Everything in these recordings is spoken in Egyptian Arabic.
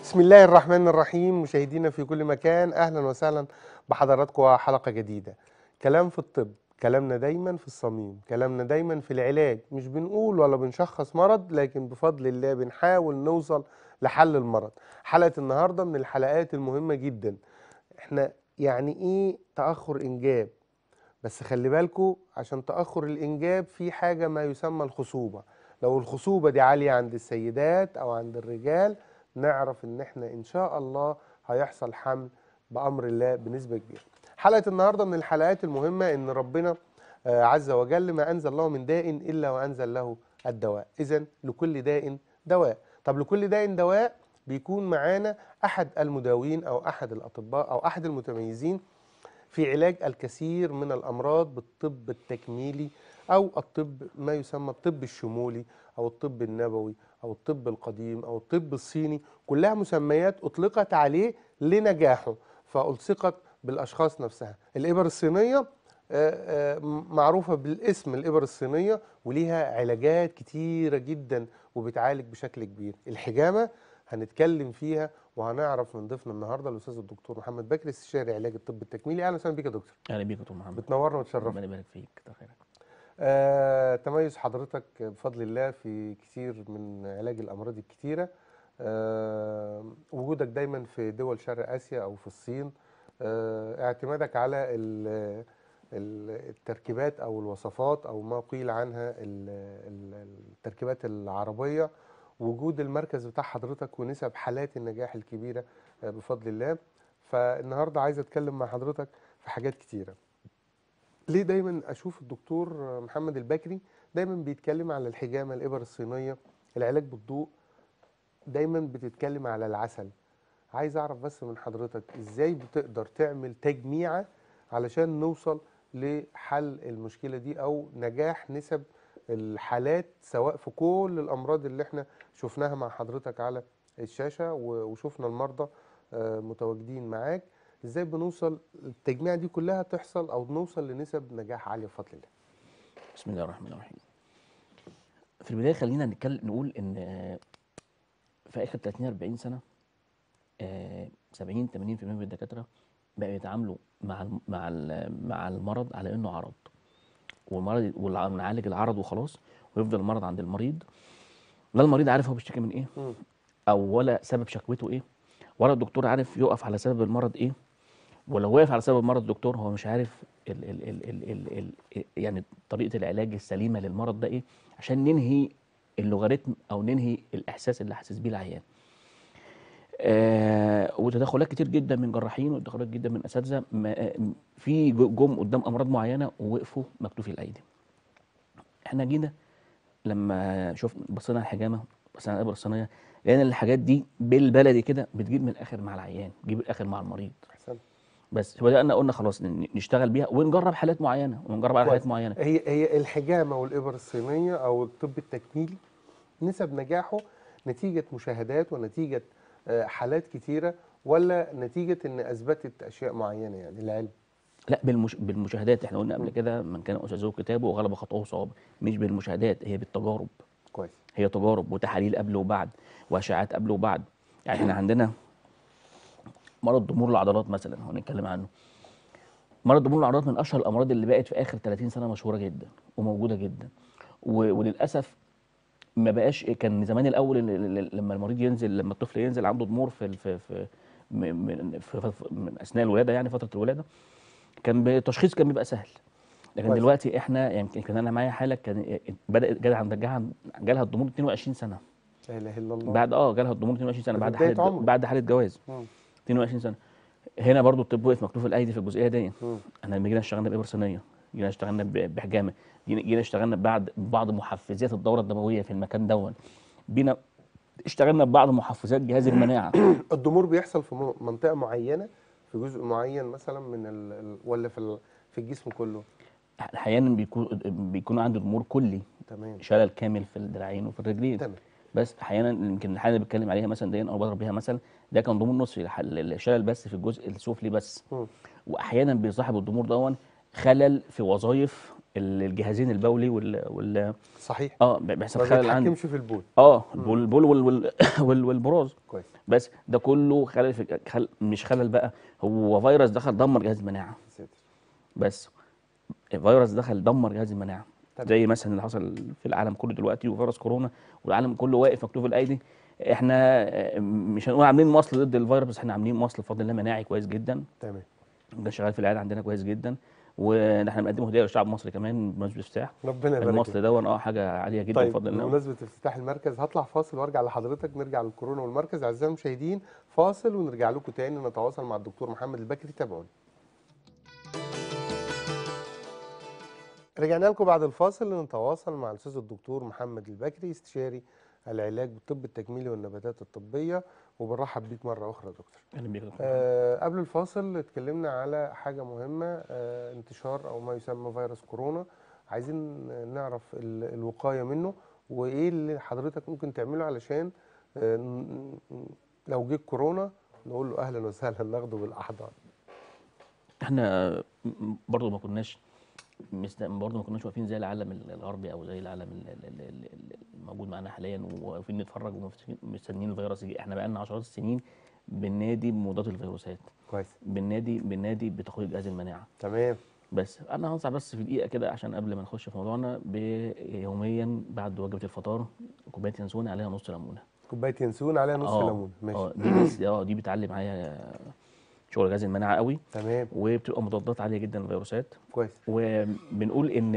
بسم الله الرحمن الرحيم مشاهدينا في كل مكان اهلا وسهلا بحضراتكم حلقه جديده كلام في الطب كلامنا دايما في الصميم كلامنا دايما في العلاج مش بنقول ولا بنشخص مرض لكن بفضل الله بنحاول نوصل لحل المرض حلقه النهارده من الحلقات المهمه جدا احنا يعني ايه تاخر انجاب بس خلي بالكوا عشان تاخر الانجاب في حاجه ما يسمى الخصوبه لو الخصوبه دي عاليه عند السيدات او عند الرجال نعرف ان احنا ان شاء الله هيحصل حمل بامر الله بنسبه كبيره حلقه النهارده من الحلقات المهمه ان ربنا آه، عز وجل ما انزل الله من داء الا وانزل له الدواء اذا لكل داء دواء طب لكل داء دواء بيكون معانا احد المداوين او احد الاطباء او احد المتميزين في علاج الكثير من الامراض بالطب التكميلي او الطب ما يسمى الطب الشمولي او الطب النبوي او الطب القديم او الطب الصيني كلها مسميات اطلقت عليه لنجاحه فالصقت بالاشخاص نفسها الابر الصينيه آه، آه، معروفه بالاسم الابر الصينيه وليها علاجات كتيره جدا وبتعالج بشكل كبير الحجامه هنتكلم فيها وهنعرف من ضيفنا النهارده الاستاذ الدكتور محمد بكري استشاري علاج الطب التكميلي اهلا وسهلا بيك يا دكتور اهلا بيك يا دكتور محمد بتنورنا وتشرفنا ربنا يبارك فيك كتر خيرك آه، تميز حضرتك بفضل الله في كثير من علاج الامراض الكتيره آه، وجودك دايما في دول شرق اسيا او في الصين آه، اعتمادك على ال- ال- التركيبات او الوصفات او ما قيل عنها ال- ال- التركيبات العربيه وجود المركز بتاع حضرتك ونسب حالات النجاح الكبيره آه، بفضل الله فالنهارده عايز اتكلم مع حضرتك في حاجات كتيره ليه دايما اشوف الدكتور محمد البكري دايما بيتكلم على الحجامه الابر الصينيه العلاج بالضوء دايما بتتكلم على العسل عايز اعرف بس من حضرتك ازاي بتقدر تعمل تجميعه علشان نوصل لحل المشكله دي او نجاح نسب الحالات سواء في كل الامراض اللي احنا شفناها مع حضرتك على الشاشه و- وشفنا المرضى آه، متواجدين معاك ازاي بنوصل التجميع دي كلها تحصل او نوصل لنسب نجاح عاليه بفضل الله بسم الله الرحمن الرحيم في البدايه خلينا نتكلم نقول ان آه، في اخر 30 40 سنه آه، 70 80% من الدكاتره بقوا يتعاملوا مع الم- مع ال- مع المرض على انه عرض والمرض والع- ونعالج العرض وخلاص ويفضل المرض عند المريض لا المريض عارف هو بيشتكي من ايه مم. او ولا سبب شكوته ايه ولا الدكتور عارف يقف على سبب المرض ايه ولو وقف على سبب مرض الدكتور هو مش عارف ال ال ال ال ال ال يعني طريقه العلاج السليمه للمرض ده ايه عشان ننهي اللوغاريتم او ننهي الاحساس اللي حاسس بيه العيان. آه وتدخلات كتير جدا من جراحين وتدخلات جدا من اساتذه ما- آه، في جو- جم قدام امراض معينه ووقفوا مكتوفي الايدي. احنا جينا لما شفنا بصينا على الحجامه بصينا على الابره الصينيه لقينا الحاجات دي بالبلدي كده بتجيب من الاخر مع العيان بتجيب الاخر مع المريض احسن بس بدأنا قلنا خلاص ن- نشتغل بيها ونجرب حالات معينه ونجرب على كويس. حالات معينه هي هي الحجامه والابر الصينيه او الطب التكميلي نسب نجاحه نتيجه مشاهدات ونتيجه آه، حالات كتيره ولا نتيجه ان اثبتت اشياء معينه يعني العلم لا بالمش... بالمشاهدات احنا قلنا قبل كده من كان استاذه كتابه وغلب خطاه صواب مش بالمشاهدات هي بالتجارب كويس هي تجارب وتحاليل قبل وبعد واشعات قبل وبعد يعني احنا عندنا مرض ضمور العضلات مثلا هنتكلم عنه مرض ضمور العضلات من اشهر الامراض اللي بقت في اخر 30 سنه مشهوره جدا وموجوده جدا و... وللاسف ما بقاش كان زمان الاول ال- ال- ال- لما المريض ينزل لما الطفل ينزل عنده ضمور في ال- في في م- من, في في من اثناء الولاده يعني فتره الولاده كان التشخيص كان بيبقى سهل لكن كويس. دلوقتي احنا يعني كان انا معايا حاله كان بدات جالها عند جالها جالها الضمور 22 سنه لا اله الا الله بعد اه جالها الضمور 22 سنه في بعد بداية حاله عمره. بعد حاله جواز مم. 22 سنه هنا برضو الطب وقف مكتوف الايدي في الجزئيه دي مم. احنا لما جينا اشتغلنا بابر صينيه جينا اشتغلنا ب- بحجامه جينا جينا اشتغلنا بعد بعض محفزات الدوره الدمويه في المكان دون بينا اشتغلنا ببعض محفزات جهاز المناعه الضمور بيحصل في م- منطقه معينه في جزء معين مثلا من ال... ال- ولا في ال... في الجسم كله احيانا بيكون بيكون عندي ضمور كلي تمام شلل كامل في الدراعين وفي الرجلين تمام بس احيانا يمكن الحاله اللي بتكلم عليها مثلا دي او بضرب بيها مثلا ده كان ضمور نصفي الح- الشلل بس في الجزء السفلي بس مم. واحيانا بيصاحب الضمور دون خلل في وظائف ال- الجهازين البولي وال, وال... صحيح اه بيحصل ما خلل عندي بيتحكمش في البول اه البول البول وال... وال... وال... والبراز كويس بس ده كله خلل في خل... مش خلل بقى هو فيروس دخل دمر جهاز المناعه ساتر. بس الفيروس دخل دمر جهاز المناعه تمام. زي مثلا اللي حصل في العالم كله دلوقتي وفيروس كورونا والعالم كله واقف مكتوب الايدي احنا آه، مش هنقول عاملين مصل ضد الفيروس بس احنا عاملين مصل بفضل الله مناعي كويس جدا تمام ده شغال في العياده عندنا كويس جدا واحنا بنقدمه هديه للشعب المصري كمان بمناسبه الافتتاح ربنا يبارك المصل لك. ده اه حاجه عاليه جدا طيب بفضل الله بمناسبة افتتاح المركز هطلع فاصل وارجع لحضرتك نرجع للكورونا والمركز اعزائي المشاهدين فاصل ونرجع لكم تاني نتواصل مع الدكتور محمد البكري تابعونا رجعنا لكم بعد الفاصل لنتواصل مع الاستاذ الدكتور محمد البكري استشاري العلاج بالطب التجميلي والنباتات الطبيه وبنرحب بيك مره اخرى يا دكتور اهلا بيك يا دكتور. آه قبل الفاصل اتكلمنا على حاجة مهمة آه انتشار أو ما يسمى فيروس كورونا عايزين نعرف ال- الوقاية منه وإيه اللي حضرتك ممكن تعمله علشان آه ن- ن- لو جه كورونا نقول له أهلا وسهلا ناخده بالأحضان احنا م- برضو ما كناش مست... برضو ما كناش واقفين زي العالم ال- الغربي او زي العالم ال- ال- ال- ال- ال- الموجود معانا حاليا وواقفين نتفرج ومستنيين الفيروس يجي احنا بقالنا عشرات السنين بننادي بمضادات الفيروسات كويس بننادي بننادي بتقويه جهاز المناعه تمام بس انا هنصح بس في دقيقه كده عشان قبل ما نخش في موضوعنا يوميا بعد وجبه الفطار كوبايه ينسون عليها نص ليمونه كوباية ينسون عليها نص اه ليمون ماشي اه دي بس اه دي بتعلي معايا شغل جهاز المناعه قوي تمام وبتبقى مضادات عاليه جدا للفيروسات كويس وبنقول ان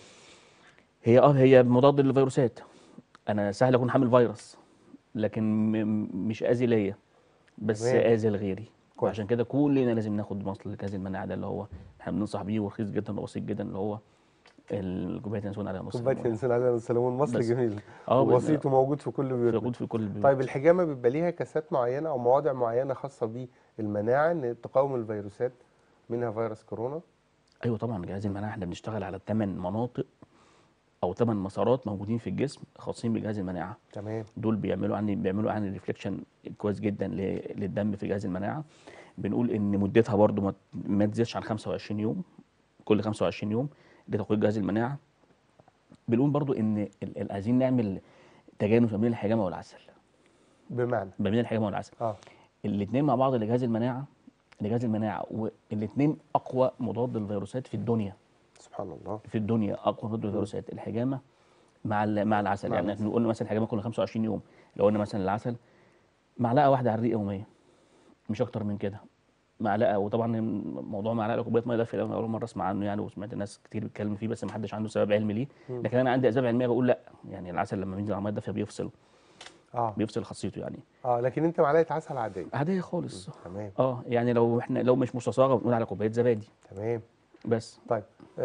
هي اه هي مضاد للفيروسات انا سهل اكون حامل فيروس لكن م- مش اذي ليا بس تمام. اذي لغيري كويس. وعشان كده كلنا لازم ناخد مصل لجهاز المناعه ده اللي هو احنا بننصح بيه ورخيص جدا وبسيط جدا اللي هو الكوبايه ينسون عليها نص كوباية ليمونة. ينسون عليها نص ليمون مصر بس. جميل اه وبسيط وموجود في كل بيوت موجود في كل البيوت طيب الحجامه بيبقى ليها كاسات معينه او مواضع معينه خاصه بالمناعه ان تقاوم الفيروسات منها فيروس كورونا ايوه طبعا جهاز المناعه احنا بنشتغل على ثمان مناطق او ثمان مسارات موجودين في الجسم خاصين بجهاز المناعه تمام دول بيعملوا عندي بيعملوا عندي ريفليكشن كويس جدا ل- للدم في جهاز المناعه بنقول ان مدتها برضو ما, ما تزيدش عن 25 يوم كل 25 يوم لتقويه جهاز المناعه بنقول برضو ان ال- ال- عايزين نعمل تجانس ما بين الحجامه والعسل بمعنى ما بين الحجامه والعسل اه الاثنين مع بعض لجهاز المناعه لجهاز المناعه والاثنين اقوى مضاد للفيروسات في الدنيا سبحان الله في الدنيا اقوى مضاد للفيروسات الحجامه مع ال- مع العسل مع يعني العسل. احنا قلنا مثلا الحجامه كل 25 يوم لو قلنا مثلا العسل معلقه واحده على الريق يوميا مش اكتر من كده معلقه وطبعا موضوع معلقه كوبايه ميه ده في الأول- اول مره اسمع عنه يعني وسمعت ناس كتير بتتكلم فيه بس ما حدش عنده سبب علمي ليه مم. لكن انا عندي اسباب علميه بقول لا يعني العسل لما بينزل على الميه الدافيه بيفصل اه بيفصل خاصيته يعني اه لكن انت معلقه عسل عاديه عاديه خالص تمام اه يعني لو احنا لو مش مستصاغه بنقول على كوبايه زبادي تمام بس طيب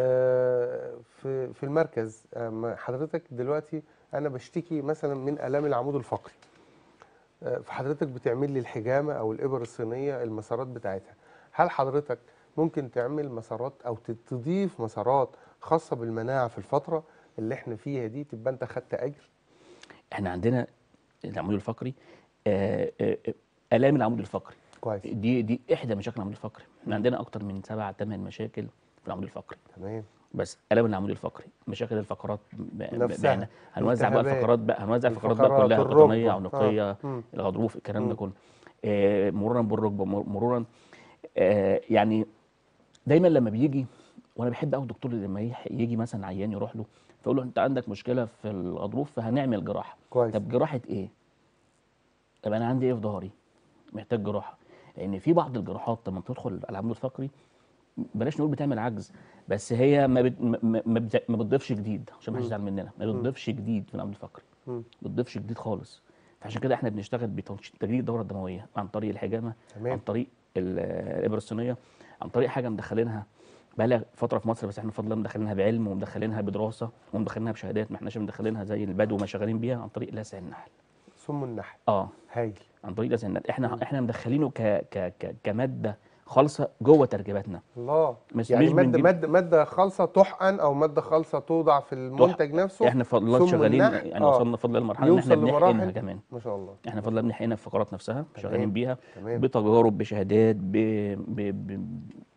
آه في في المركز آه ما حضرتك دلوقتي انا بشتكي مثلا من الام العمود الفقري آه فحضرتك بتعمل لي الحجامه او الابر الصينيه المسارات بتاعتها هل حضرتك ممكن تعمل مسارات او ت- تضيف مسارات خاصه بالمناعه في الفتره اللي احنا فيها دي تبقى انت خدت اجر احنا عندنا العمود الفقري آه، آه، آه، الام العمود الفقري كويس دي دي احدى مشاكل العمود الفقري احنا عندنا اكتر من سبع ثمان مشاكل في العمود الفقري تمام بس الام العمود الفقري مشاكل الفقرات ب- ب- نفسها. بعنا. هنوزع بقى التهابات. الفقرات بقى هنوزع الفقرات بقى الفقرات، كلها الركبة. قطنيه آه. عنقيه مم. الغضروف الكلام ده مم. كله آه، مرورا بالركبه مر- مرورا آه، يعني دايما لما بيجي وانا بحب قوي الدكتور لما يح- يجي مثلا عيان يروح له فيقول له انت عندك مشكله في الغضروف فهنعمل جراحه كويس طب جراحه ايه؟ طب انا عندي ايه في ظهري؟ محتاج جراحه لان في بعض الجراحات لما بتدخل على العمود الفقري بلاش نقول بتعمل عجز بس هي ما بت... ما, ما, بت... ما بتضيفش جديد عشان ما حدش يزعل مننا ما بتضيفش جديد في العمود الفقري مم. ما بتضيفش جديد خالص فعشان كده احنا بنشتغل بتجديد الدوره الدمويه عن طريق الحجامه تمام. عن طريق ال- الابره الصينيه عن طريق حاجه مدخلينها بقى لها فتره في مصر بس احنا بفضل الله مدخلينها بعلم ومدخلينها بدراسه ومدخلينها بشهادات ما احناش مدخلينها زي البدو ما شغالين بيها عن طريق لسع النحل سم النحل اه هايل عن طريق لسع النحل احنا احنا مدخلينه ك ك ك كماده خالصه جوه تركيباتنا الله مش- يعني مش ماده بنجيب- ماده ماده خالصه تحقن او ماده خالصه توضع في المنتج نفسه احنا بفضل الله سم شغالين النحل، يعني آه. وصلنا بفضل الله لمرحله ان احنا يوصل بنحقنها لمراحل كمان ما شاء الله احنا بفضل الله بنحقنها في الفقرات نفسها شغالين بيها تمام بتجارب بشهادات ب... ب... ب...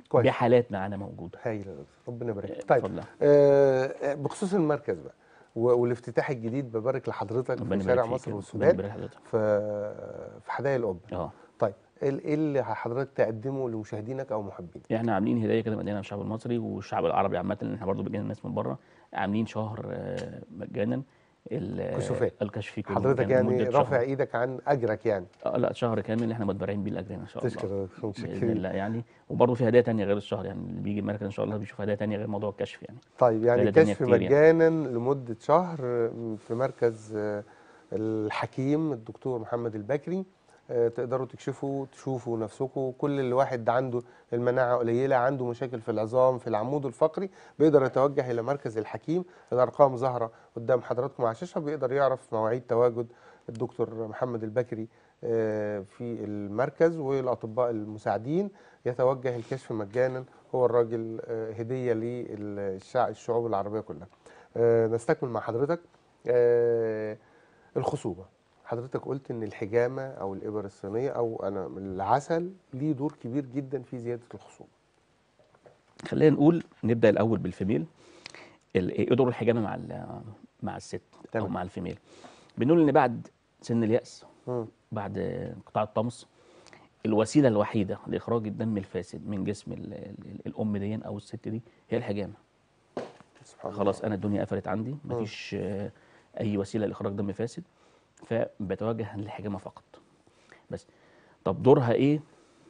كويس. بحالات معانا موجوده هايل يا دكتور ربنا يبارك لك. طيب طيب اتفضل آه بخصوص المركز بقى و- والافتتاح الجديد ببارك لحضرتك ربنا في شارع يبارك مصر فيك ربنا والسودان يبارك حضرتك في في حدائق القبه اه طيب ايه ال- إيه اللي حضرتك تقدمه لمشاهدينك او محبينك احنا عاملين هدايا كده مدينه الشعب المصري والشعب العربي عامه لان احنا برضه بيجينا الناس من بره عاملين شهر آه، مجانا ال- كشوفات. الكشف كله حضرتك كان يعني مدة رافع شهر. ايدك عن اجرك يعني اه لا شهر كامل احنا متبرعين بيه لاجرنا ان شاء الله تشكر يا دكتور، باذن متشكرين الله يعني وبرضه في هدايا تانية غير الشهر يعني اللي بيجي المركز ان شاء الله بيشوف هدايا تانية غير موضوع الكشف يعني طيب يعني فايدة تانية كشف كتير يعني. مجانا لمده شهر في مركز آه، الحكيم الدكتور محمد البكري آه، تقدروا تكشفوا تشوفوا نفسكم كل اللي واحد عنده المناعه قليله عنده مشاكل في العظام في العمود الفقري بيقدر يتوجه الى مركز الحكيم الارقام ظاهره قدام حضراتكم على الشاشه بيقدر يعرف مواعيد تواجد الدكتور محمد البكري آه، في المركز والاطباء المساعدين يتوجه الكشف مجانا هو الراجل آه، هديه للشعب الشعوب العربيه كلها آه، نستكمل مع حضرتك آه، الخصوبه حضرتك قلت ان الحجامه او الابر الصينيه او انا العسل ليه دور كبير جدا في زياده الخصوبه خلينا نقول نبدا الاول بالفيميل ال- ايه دور الحجامه مع ال- مع الست او تمام. مع الفيميل بنقول ان بعد سن الياس مم. بعد انقطاع الطمس الوسيله الوحيده لاخراج الدم الفاسد من جسم ال- ال- الام دي او الست دي هي الحجامه سبحان الله خلاص انا الدنيا قفلت عندي مفيش آه، اي وسيله لاخراج دم فاسد فبتوجه للحجامه فقط بس طب دورها ايه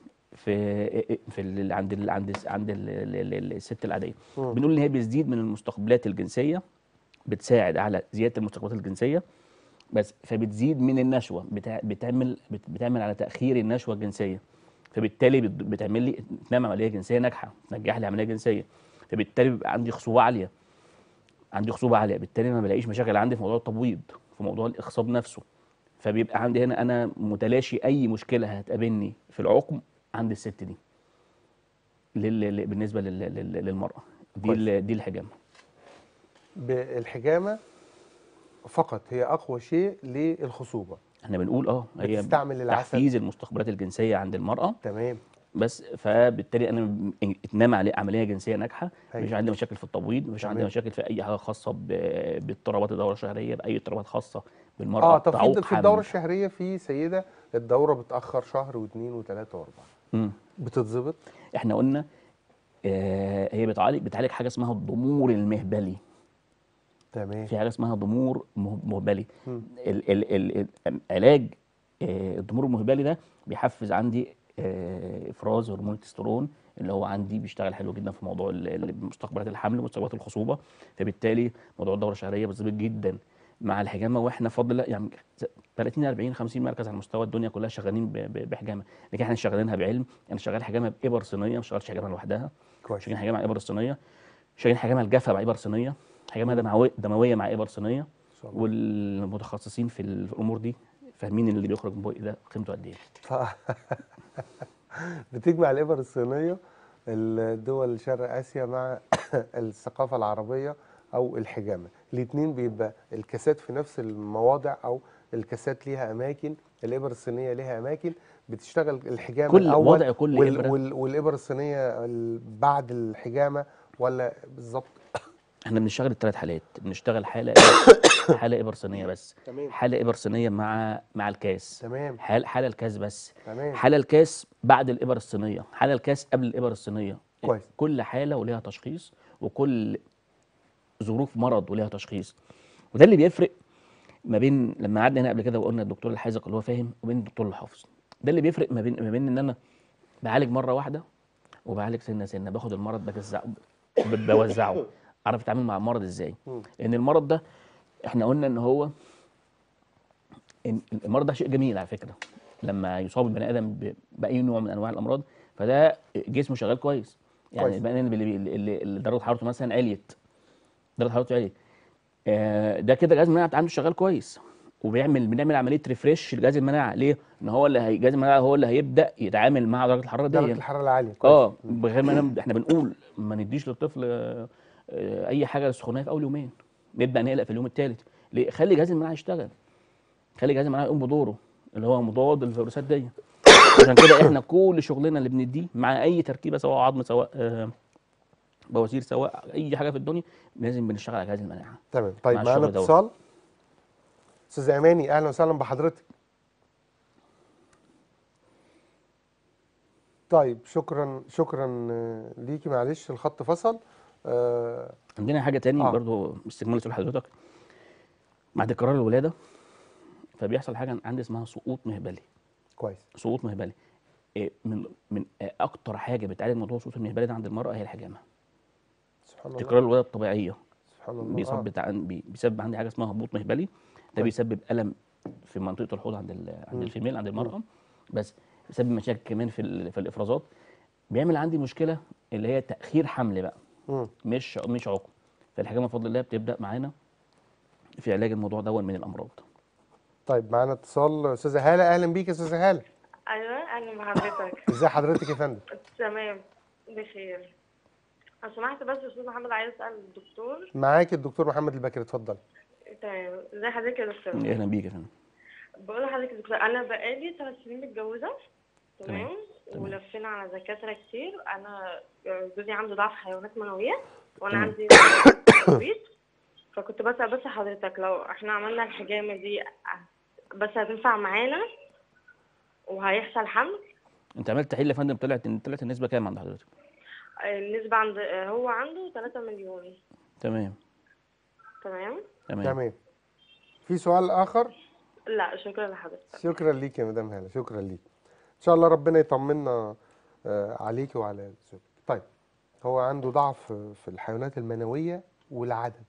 في في ال- عند ال عند ال عند ال ال ال الست العاديه مم. بنقول ان هي بتزيد من المستقبلات الجنسيه بتساعد على زياده المستقبلات الجنسيه بس فبتزيد من النشوه بتع- بتعمل بت- بتعمل على تاخير النشوه الجنسيه فبالتالي بت- بتعمل لي تنام عمليه جنسيه ناجحه تنجح لي عمليه جنسيه فبالتالي بيبقى عندي خصوبه عاليه عندي خصوبه عاليه بالتالي ما بلاقيش مشاكل عندي في موضوع التبويض في موضوع الاخصاب نفسه فبيبقى عندي هنا انا متلاشي اي مشكله هتقابلني في العقم عند الست دي لل... لل- بالنسبه لل... لل... للمراه دي كويس. ال... دي الحجامه بالحجامه فقط هي اقوى شيء للخصوبه احنا بنقول اه هي بتستعمل العسل. تحفيز المستقبلات الجنسيه عند المراه تمام بس فبالتالي انا م- اتنام عليه عمليه جنسيه ناجحه أيوة. مش عندي مشاكل في التبويض مش عندي تمام. مشاكل في اي حاجه خاصه ب- باضطرابات الدوره الشهريه باي اضطرابات خاصه بالمراه اه طب في تعوق في الدوره حمل. الشهريه في سيده الدوره بتاخر شهر واثنين وثلاثه واربعه مم. بتتظبط احنا قلنا آه هي بتعالج بتعالج حاجه اسمها الضمور المهبلي تمام في حاجه اسمها ضمور مه- مهبلي مم. ال ال ال ال- علاج آه، الضمور المهبلي ده بيحفز عندي آه، افراز هرمون التستيرون اللي هو عندي بيشتغل حلو جدا في موضوع ال- ال- مستقبلات الحمل ومستقبلات الخصوبه فبالتالي موضوع الدوره الشهريه بيظبط جدا مع الحجامه واحنا فضل يعني 30 40 50 مركز على مستوى الدنيا كلها شغالين ب- ب- بحجامه لكن احنا شغالينها بعلم انا شغال حجامه بابر صينيه مش شغالش حجامه لوحدها كويس شغالين حجامه مع ابر صينيه شغالين حجامه الجافه مع ابر صينيه حجامه دمويه دمويه مع ابر صينيه ان شاء الله والمتخصصين في الامور دي فاهمين اللي بيخرج من بقي ده قيمته قد ايه ف- بتجمع الإبر الصينية الدول شرق آسيا مع الثقافة العربية أو الحجامة الاتنين بيبقى الكاسات في نفس المواضع أو الكاسات ليها أماكن الإبر الصينية ليها أماكن بتشتغل الحجامة كل الأول وضع كل وال إبرة. وال والإبر الصينية ال- بعد الحجامة ولا بالظبط احنا بنشتغل الثلاث حالات بنشتغل حاله حاله ابر صينيه بس تمام حاله ابر صينيه مع مع الكاس تمام حال حاله الكاس بس تمام حاله الكاس بعد الابر الصينيه حاله الكاس قبل الابر الصينيه كويس. كل حاله وليها تشخيص وكل ظروف مرض وليها تشخيص وده اللي بيفرق ما بين لما قعدنا هنا قبل كده وقلنا الدكتور الحاذق اللي هو فاهم وبين الدكتور الحافظ ده اللي بيفرق ما بين ما بين ان انا بعالج مره واحده وبعالج سنه سنه باخد المرض بجزعه ب- بوزعه اعرف اتعامل مع المرض ازاي مم. لان المرض ده احنا قلنا ان هو إن المرض ده شيء جميل على فكره لما يصاب البني ادم ب- باي نوع من انواع الامراض فده جسمه شغال كويس يعني كويس. البني ادم اللي, اللي, اللي درجه حرارته مثلا عليت درجه حرارته عليت آه، ده كده جهاز المناعه عنده شغال كويس وبيعمل بنعمل عمليه ريفريش لجهاز المناعه ليه؟ ان هو اللي هي- جهاز المناعه هو اللي هيبدا يتعامل مع درجه الحراره درجة دي الحرارة العالية كويس اه بغير ما نم- احنا بنقول ما نديش للطفل آه، آه، اي حاجه سخونيه في اول يومين نبدا نقلق في اليوم الثالث ليه خلي جهاز المناعه يشتغل خلي جهاز المناعه يقوم بدوره اللي هو مضاد للفيروسات دي عشان كده احنا كل شغلنا اللي بنديه مع اي تركيبه سواء عظم سواء آه، بواسير سواء اي حاجه في الدنيا لازم بنشتغل على جهاز المناعه تمام طيب مع معانا الشغل دوت. اتصال استاذ اماني اهلا وسهلا بحضرتك طيب شكرا شكرا آه، ليكي معلش الخط فصل آه عندنا حاجه تاني آه. آه. برضو استكمال لسؤال حضرتك بعد قرار الولاده فبيحصل حاجه عندي اسمها سقوط مهبلي كويس سقوط مهبلي إيه، من من آه، اكتر حاجه بتعالج موضوع السقوط المهبلي ده عند المراه هي الحجامه سبحان الله تكرار الولاده الطبيعيه سبحان الله بيسبب آه. بتاع بي- بيسبب عندي حاجه اسمها هبوط مهبلي ده طيب. بيسبب الم في منطقه الحوض عند ال- عند مم. الفيميل عند المراه بس بيسبب مشاكل كمان في ال- في الافرازات بيعمل عندي مشكله اللي هي تاخير حمل بقى مم. مش مش عقم فالحجامه بفضل الله بتبدا معانا في علاج الموضوع ده من الامراض طيب معانا اتصال استاذه هاله اهلا بيك يا استاذه هاله ايوه اهلا بحضرتك ازي حضرتك يا فندم تمام بخير لو سمحت بس يا استاذ محمد عايز اسال الدكتور معاك الدكتور محمد البكري اتفضل تمام ازي حضرتك يا دكتور اهلا بيك يا فندم بقول لحضرتك يا دكتور انا بقالي ثلاث سنين متجوزه تمام، تمام تمام. ولفينا على دكاتره كتير انا جوزي عنده ضعف حيوانات منويه وانا تمام. عندي تثبيت فكنت بسال بس حضرتك لو احنا عملنا الحجامه دي بس هتنفع معانا وهيحصل حمل انت عملت تحليل يا فندم طلعت طلعت النسبه كام عند حضرتك النسبه عند هو عنده 3 مليون تمام تمام تمام تمام في سؤال اخر لا شكرا لحضرتك شكرا ليك يا مدام هاله شكرا ليك ان شاء الله ربنا يطمنا آه، عليكي وعلى زوجك طيب هو عنده ضعف في الحيوانات المنويه والعدد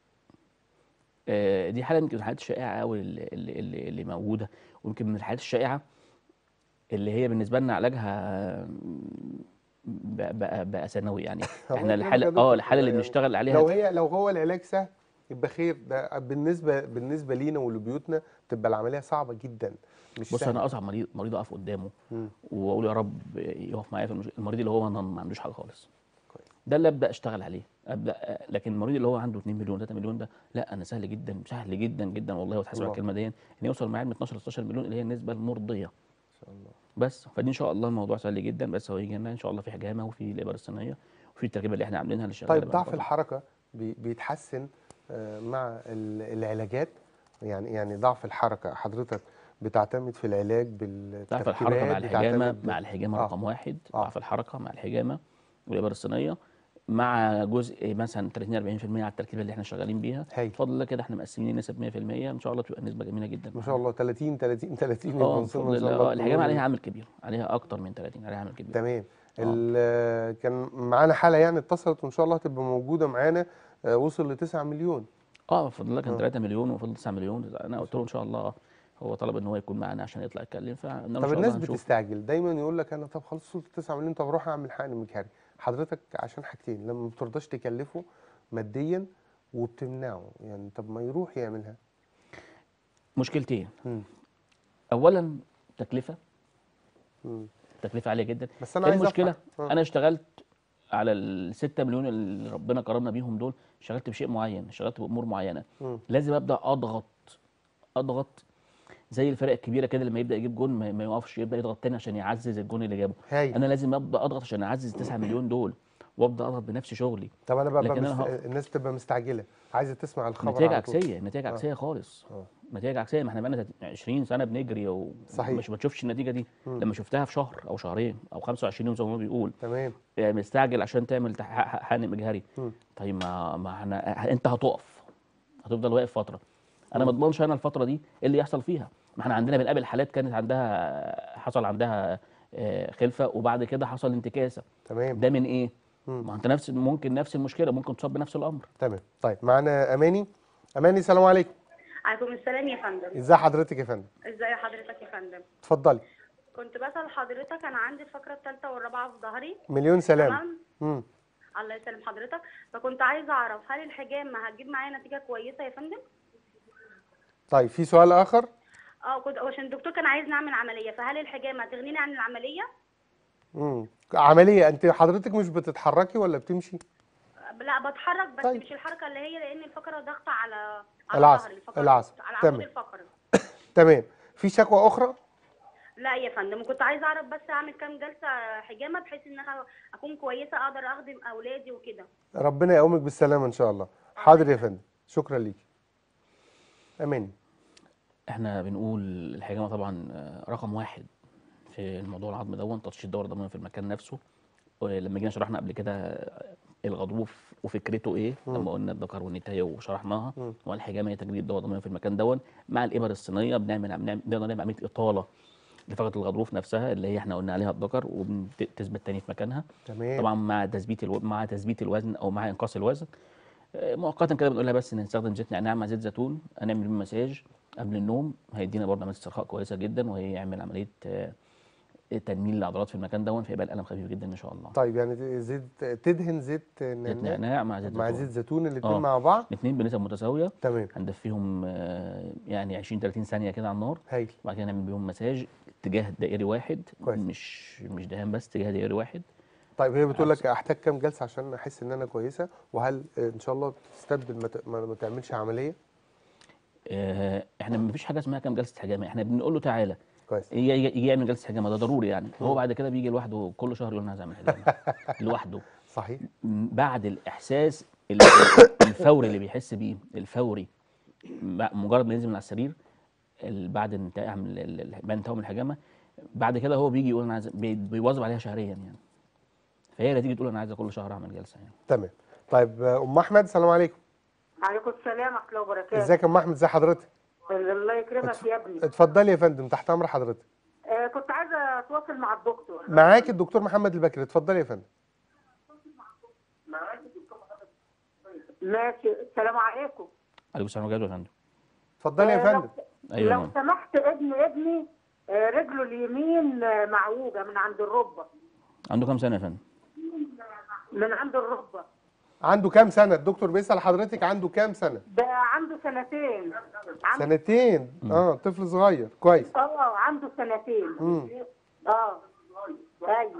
آه، دي حاله يمكن من الحالات الشائعه قوي اللي, اللي, اللي اللي موجوده ويمكن من الحالات الشائعه اللي هي بالنسبه لنا علاجها بقى, بقى, بقى ثانوي يعني هو احنا بجد يا الحاله دكتور اه الحاله اللي يعني بنشتغل عليها لو هي لو هو العلاج سهل يبقى خير ده بالنسبه بالنسبه لينا ولبيوتنا تبقى العمليه صعبه جدا مش بص سهلة. انا اصعب مريض مريض اقف قدامه مم. واقول يا رب يقف معايا في المشكله المريض اللي هو ما عندوش حاجه خالص كويس. ده اللي ابدا اشتغل عليه ابدا لكن المريض اللي هو عنده 2 مليون 3 مليون ده لا انا سهل جدا سهل جدا جدا والله وتحاسب على الله. الكلمه دي ان يوصل معايا من 12 ل 16 مليون اللي هي النسبه المرضيه ان شاء الله بس فدي ان شاء الله الموضوع سهل جدا بس هو يجي لنا ان شاء الله في حجامه وفي الابر الصينيه وفي التركيبه اللي احنا عاملينها اللي شغاله طيب بقى ضعف طبعاً. الحركه بي- بيتحسن آه، مع ال- العلاجات يعني يعني ضعف الحركه حضرتك بتعتمد في العلاج بالتركيبات ضعف الحركه مع الحجامه بتعتمد مع الحجامه آه. رقم واحد آه. ضعف الحركه مع الحجامه والابر الصينيه مع جزء مثلا 30 40% على التركيبه اللي احنا شغالين بيها هايل بفضل الله كده احنا مقسمين النسب 100% ان شاء الله تبقى نسبه جميله جدا ما شاء الله 30 30 30 يبقى اه وصلنا بفضل ان شاء الله الله آه، الحجامه كلنا. عليها عامل كبير عليها اكتر من 30 عليها عامل كبير تمام آه. ال- كان معانا حاله يعني اتصلت وان شاء الله هتبقى موجوده معانا آه، وصل ل 9 مليون اه بفضل الله كان آه. 3 مليون وفضل 9 مليون انا قلت له ان شاء الله هو طلب ان هو يكون معانا عشان يطلع يتكلم فقلنا له ان طب شاء الناس الله هنشوف بتستعجل دايما يقول لك انا طب خلاص وصلت 9 مليون طب اروح اعمل حقن مجهري حضرتك عشان حاجتين لما ما بترضاش تكلفه ماديا وبتمنعه يعني طب ما يروح يعملها مشكلتين مم. اولا تكلفه مم. تكلفه عاليه جدا بس انا ايه عايز المشكله أفهم. آه. انا اشتغلت على ال 6 مليون اللي ربنا كرمنا بيهم دول اشتغلت بشيء معين اشتغلت بامور معينه مم. لازم ابدا اضغط اضغط زي الفرق الكبيره كده لما يبدا يجيب جون ما ما يوقفش يبدا يضغط تاني عشان يعزز الجون اللي جابه هايل انا لازم ابدا اضغط عشان اعزز 9 مليون دول وابدا اضغط بنفس شغلي طب انا بقى, بقى لكن مست... أنا هقف. الناس بتبقى مستعجله عايزه تسمع الخبر نتائج على طول. عكسيه نتائج آه. عكسيه خالص آه. نتائج عكسيه ما احنا بقالنا 20 سنه بنجري صحيح. ومش بتشوفش النتيجه دي مم. لما شفتها في شهر او شهرين او 25 يوم زي ما هو بيقول تمام يعني مستعجل عشان تعمل تح- ح- حقن مجهري مم. طيب ما ما احنا انت هتقف هتفضل واقف فتره انا ما اضمنش انا الفتره دي ايه اللي يحصل فيها ما احنا عندنا بنقابل حالات كانت عندها حصل عندها آه، خلفه وبعد كده حصل انتكاسه تمام ده من ايه مم. ما انت نفس ممكن نفس المشكله ممكن تصاب بنفس الامر تمام طيب معانا اماني اماني السلام عليكم عليكم السلام يا فندم ازي حضرتك يا فندم ازاي حضرتك يا فندم اتفضلي كنت بسأل حضرتك انا عندي الفقرة الثالثة والرابعة في ظهري مليون سلام تمام مم. الله يسلم حضرتك فكنت عايزة اعرف هل الحجامة هتجيب معايا نتيجة كويسة يا فندم طيب في سؤال اخر اه كنت عشان الدكتور كان عايز نعمل عملية فهل الحجامة هتغنيني عن العملية مم. عمليه انت حضرتك مش بتتحركي ولا بتمشي لا بتحرك بس طيب. مش الحركة اللي هي لان الفقرة ضاغطة على على العصب، ظهري الفقرة العصب. على العمود تمام. الفقري تمام في شكوى اخرى لا يا فندم كنت عايزه اعرف بس اعمل كام جلسه حجامه بحيث ان انا اكون كويسه اقدر اخدم اولادي وكده ربنا يقومك بالسلامه ان شاء الله حاضر يا فندم شكرا ليكي اماني احنا بنقول الحجامه طبعا آه، رقم واحد في الموضوع العظم دون تطشيط الدوره الدمويه في المكان نفسه ولما جينا شرحنا قبل كده آه، الغضروف وفكرته ايه لما قلنا الذكر والنتايه وشرحناها والحجامه هي تجديد الدوره الدمويه في المكان دون مع الابر الصينيه بنعمل بنعمل- بنقدر نعمل عمليه اطاله لفقره الغضروف نفسها اللي هي احنا قلنا عليها الذكر وبتثبت تاني في مكانها تمام طبعا مع تثبيت الو... مع تثبيت الوزن او مع انقاص الوزن آه، مؤقتا كده بنقول لها بس نستخدم زيت نعناع مع زيت زيتون هنعمل بيه مساج قبل النوم هيدينا برضه عمليه استرخاء كويسه جدا وهيعمل عمليه آه، تنميل العضلات في المكان دون فيبقى الالم خفيف جدا ان شاء الله طيب يعني زيت تدهن زيت زيت نعناع نعناع مع زيت مع زيتون زيت زيتون الاثنين آه. مع بعض الاثنين بنسب متساويه تمام هندفيهم آه، يعني 20 30 ثانيه كده على النار هايل وبعد كده نعمل بيهم مساج اتجاه دائري واحد كويس. مش مش دهان بس اتجاه دائري واحد طيب هي بتقول لك احتاج كام جلسه عشان احس ان انا كويسه وهل آه، ان شاء الله تستبدل ما ت- ما ما تعملش عمليه آه، احنا ما فيش حاجه اسمها كام جلسه حجامه احنا بنقول له تعالى كويس يجي يجي يعمل جلسه حجامه ده ضروري يعني هو بعد كده بيجي لوحده كل شهر يقول انا عايز اعمل حجامه لوحده صحيح م- بعد الاحساس ال- الفوري اللي بيحس بيه الفوري ب- مجرد ما ينزل من على السرير ال- بعد انتهاء من ال- ال- بعد انتهاء من الحجامه بعد كده هو بيجي يقول انا عايز بي- بيواظب عليها شهريا يعني فهي اللي تيجي تقول انا عايزه كل شهر اعمل جلسه يعني تمام طيب آه، ام احمد السلام عليكم عليكم السلام ورحمة الله وبركاته ازيك يا ام احمد ازي حضرتك الله يكرمك يا ابني اتفضلي يا فندم تحت امر حضرتك آه كنت عايزة أتواصل مع الدكتور معاك الدكتور محمد البكري اتفضلي يا فندم ماشي السلام عليكم عليكم السلام ورحمه الله يا فندم اتفضلي يا آه، فندم لو, أيوة يا لو ماما. سمحت ابن ابني آه رجله اليمين آه، معوجة من عند الركبة عنده كام سنه يا فندم من عند الركبة عنده كام سنه الدكتور بيسال حضرتك عنده كام سنه ده عنده سنتين عنده سنتين اه طفل صغير كويس اه عنده سنتين مم. اه ايوه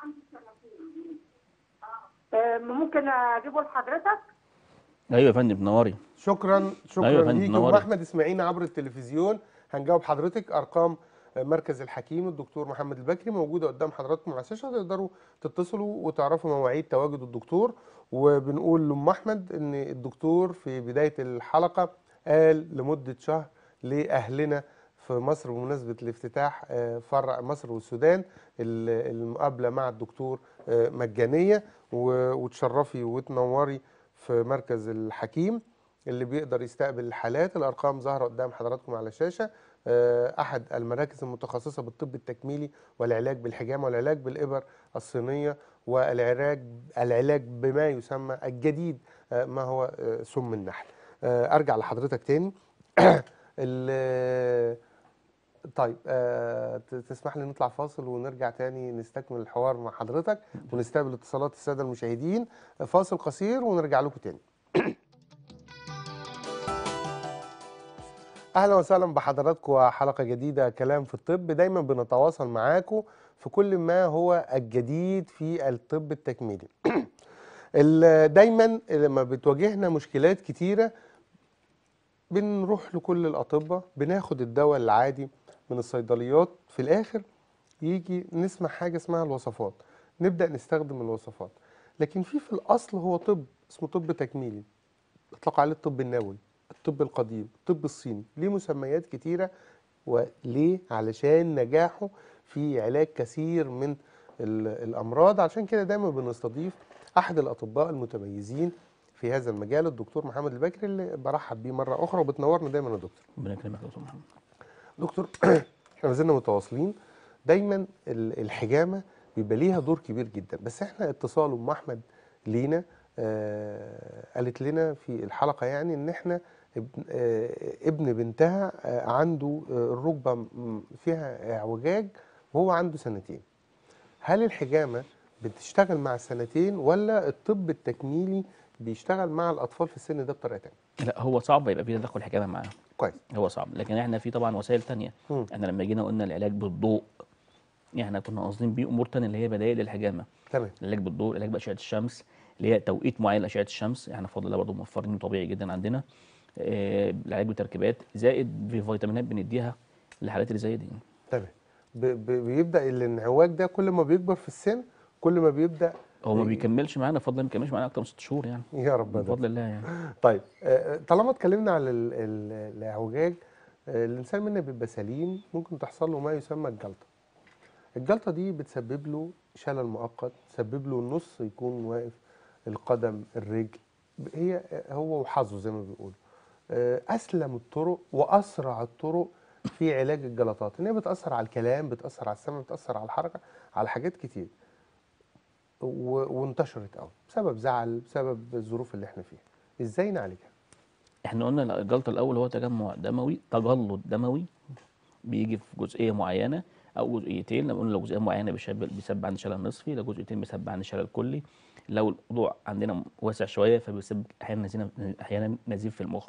آه ممكن اجيبه لحضرتك ايوه يا فندم تنوري شكرا شكرا أيوة يا فندم، ليك ام نوري. احمد اسمعينا عبر التلفزيون هنجاوب حضرتك ارقام مركز الحكيم الدكتور محمد البكري موجوده قدام حضراتكم على الشاشه تقدروا تتصلوا وتعرفوا مواعيد تواجد الدكتور وبنقول لام احمد ان الدكتور في بدايه الحلقه قال لمده شهر لاهلنا في مصر بمناسبه الافتتاح آه، فرع مصر والسودان ال- المقابله مع الدكتور آه، مجانيه و- وتشرفي وتنوري في مركز الحكيم اللي بيقدر يستقبل الحالات الارقام ظاهره قدام حضراتكم على الشاشه آه، احد المراكز المتخصصه بالطب التكميلي والعلاج بالحجامه والعلاج بالابر الصينيه والعلاج العلاج بما يسمى الجديد آه، ما هو آه، سم النحل آه، ارجع لحضرتك تاني ال- طيب آه، ت- تسمح لي نطلع فاصل ونرجع تاني نستكمل الحوار مع حضرتك ونستقبل اتصالات الساده المشاهدين فاصل قصير ونرجع لكم تاني اهلا وسهلا بحضراتكم وحلقه جديده كلام في الطب دايما بنتواصل معاكم في كل ما هو الجديد في الطب التكميلي ال- دايما لما بتواجهنا مشكلات كتيره بنروح لكل الاطباء بناخد الدواء العادي من الصيدليات في الاخر يجي نسمع حاجه اسمها الوصفات نبدا نستخدم الوصفات لكن في في الاصل هو طب اسمه طب تكميلي اطلق عليه الطب النووي الطب القديم الطب الصيني ليه مسميات كتيره وليه علشان نجاحه في علاج كثير من ال- الامراض عشان كده دايما بنستضيف احد الاطباء المتميزين في هذا المجال الدكتور محمد البكري اللي برحب بيه مره اخرى وبتنورنا دايما يا دكتور ربنا يكرمك يا دكتور محمد دكتور احنا ما زلنا متواصلين دايما ال- الحجامه بيبقى ليها دور كبير جدا بس احنا اتصال ام احمد لينا آه قالت لنا في الحلقه يعني ان احنا ابن, آه ابن بنتها آه عنده آه الركبه م- فيها اعوجاج وهو عنده سنتين هل الحجامه بتشتغل مع السنتين ولا الطب التكميلي بيشتغل مع الاطفال في السن ده بطريقه تانية لا هو صعب يبقى في تدخل حجامه معاه كويس هو صعب لكن احنا في طبعا وسائل تانية مم. احنا لما جينا قلنا العلاج بالضوء احنا كنا قاصدين بيه امور تانية اللي هي بدائل الحجامه تمام العلاج بالضوء العلاج باشعه الشمس اللي هي توقيت معين لاشعه الشمس احنا بفضل الله برضه موفرين طبيعي جدا عندنا آه، العلاج بتركيبات زائد في فيتامينات بنديها للحالات اللي زي دي تمام ب- ب- بيبدا الانعواج ده كل ما بيكبر في السن كل ما بيبدا هو ما بيكملش معانا بفضل الله ما بيكملش معانا اكتر من ست شهور يعني يا رب ده بفضل الله يعني طيب آه، طالما اتكلمنا على ال- ال- الاعوجاج آه، الانسان منا بيبقى سليم ممكن تحصل له ما يسمى الجلطه الجلطه دي بتسبب له شلل مؤقت تسبب له النص يكون واقف القدم الرجل هي هو وحظه زي ما بيقولوا آه، اسلم الطرق واسرع الطرق في علاج الجلطات ان هي بتاثر على الكلام بتاثر على السمع بتاثر على الحركه على حاجات كتير و- وانتشرت قوي بسبب زعل بسبب الظروف اللي احنا فيها ازاي نعالجها احنا قلنا الجلطه الاول هو تجمع دموي تجلط دموي بيجي في جزئيه معينه او جزئيتين لما قلنا لو جزئيه معينه بيسبب بيسبب عندنا شلل نصفي لو جزئيتين بيسبب عندنا شلل كلي لو الموضوع عندنا واسع شويه فبيسبب احيانا نزيف احيانا نزيف في المخ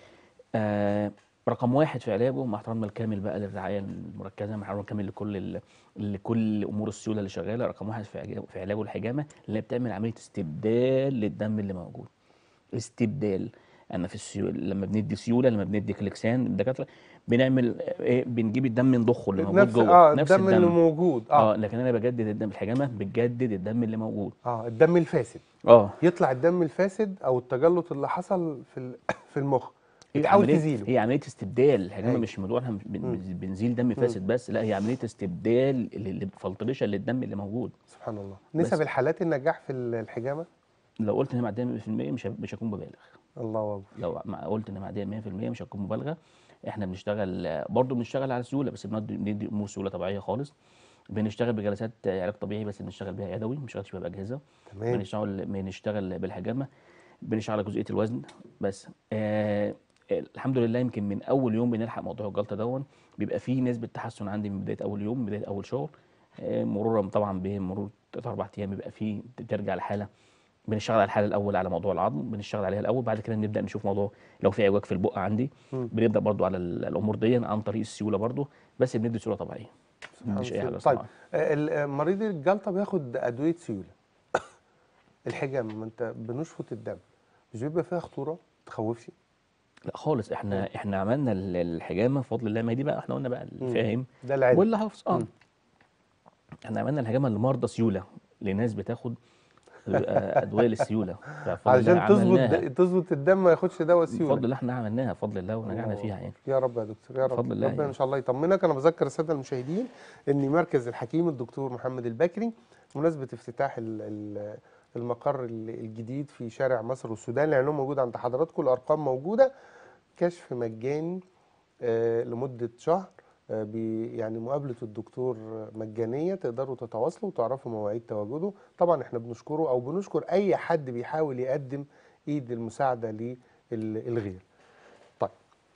آه رقم واحد في علاجه مع احترامنا الكامل بقى للرعايه المركزه مع احترامنا الكامل لكل ال... لكل امور السيوله اللي شغاله رقم واحد في علاجه في علاجه الحجامه اللي هي بتعمل عمليه استبدال للدم اللي موجود استبدال انا في السيول لما بندي سيوله لما بندي كليكسان الدكاتره بنعمل ايه بنجيب الدم نضخه اللي موجود نفس جوه اه نفس الدم اللي موجود اه اه لكن انا بجدد الدم الحجامه بتجدد الدم اللي موجود اه الدم الفاسد اه يطلع الدم الفاسد او التجلط اللي حصل في ال- في المخ هي بتحاول عملية تزيله هي عمليه استبدال الحجامه أيوة. مش موضوع احنا مش بن- مم. بنزيل دم فاسد بس لا هي عمليه استبدال فلتريشن للدم اللي موجود سبحان الله بس. نسب الحالات النجاح في ال- الحجامه لو قلت ان هي معديه 100% مش ه- مش هكون ببالغ الله اكبر لو مع- قلت ان معديه 100% مش هتكون مبالغه احنا بنشتغل برضه بنشتغل على سيوله بس بندي بندي امور سيوله طبيعيه خالص بنشتغل بجلسات علاج طبيعي بس بنشتغل بيها يدوي ما بنشتغلش بيها باجهزه تمام بنشتغل بنشتغل بالحجامه بنشتغل على جزئيه الوزن بس آه الحمد لله يمكن من اول يوم بنلحق موضوع الجلطه دون بيبقى فيه نسبه تحسن عندي من بدايه اول يوم من بدايه اول شغل آه مرورا طبعا بمرور ثلاث اربع ايام بيبقى فيه ترجع الحاله بنشتغل على الحاله الاول على موضوع العظم بنشتغل عليها الاول بعد كده نبدا نشوف موضوع لو في اعوجاج في البق عندي مم. بنبدا برضو على ال- الامور دي عن طريق السيوله برضو بس بندي سيوله طبيعيه ما بنديش اي حاجه طيب صناعيه آه، ال- آه، مريض الجلطه بياخد ادويه سيوله الحجامه ما انت بنشفط الدم مش بيبقى فيها خطوره تخوفش لا خالص احنا احنا عملنا ال- الحجامه بفضل الله ما دي بقى احنا قلنا بقى الفاهم ده العلم واللي حافظ اه مم. احنا عملنا الحجامه لمرضى سيوله لناس بتاخد آه، ادويه للسيوله فبفضل علشان الله تظبط عملناها. د- تظبط الدم ما ياخدش دواء بفضل سيوله الله احنا عملناها بفضل الله ونجحنا الله فيها يعني يا رب يا دكتور يا رب بفضل الله ربنا يعني. ان شاء الله يطمنك انا بذكر الساده المشاهدين ان مركز الحكيم الدكتور محمد البكري بمناسبه افتتاح ال- ال- المقر ال- الجديد في شارع مصر والسودان العنوان موجود عند حضراتكم الارقام موجوده كشف مجاني آه، لمده شهر آه، بي- يعني مقابله الدكتور مجانيه تقدروا تتواصلوا وتعرفوا مواعيد تواجده طبعا احنا بنشكره او بنشكر اي حد بيحاول يقدم ايد المساعده للغير طيب